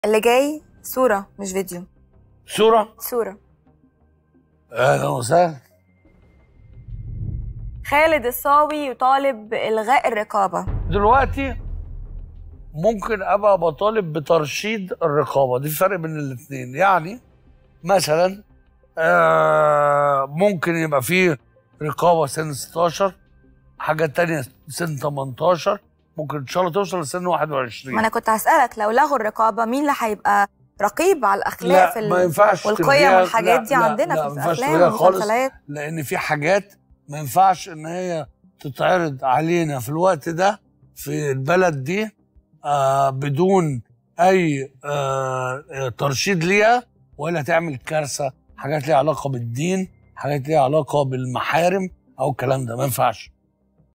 اللي جاي صورة مش فيديو صورة صورة اهلا وسهلا خالد الصاوي يطالب بإلغاء الرقابة دلوقتي ممكن ابقى بطالب بترشيد الرقابه دي فرق بين الاثنين يعني مثلا آه ممكن يبقى فيه رقابه سن 16 حاجه تانية سن 18 ممكن ان شاء الله توصل لسن 21 ما أنا كنت هسألك لو لغوا الرقابة مين اللي هيبقى رقيب على الأخلاق في ال... ما ينفعش والقيم تلغيها. والحاجات لا، دي لا، عندنا لا، في ما ينفعش الأفلام تلغيها خالص والمسلسلات لان في حاجات ما ينفعش ان هي تتعرض علينا في الوقت ده في البلد دي آه بدون اي آه آه، ترشيد ليها ولا تعمل كارثه حاجات ليها علاقه بالدين حاجات ليها علاقه بالمحارم او الكلام ده ما ينفعش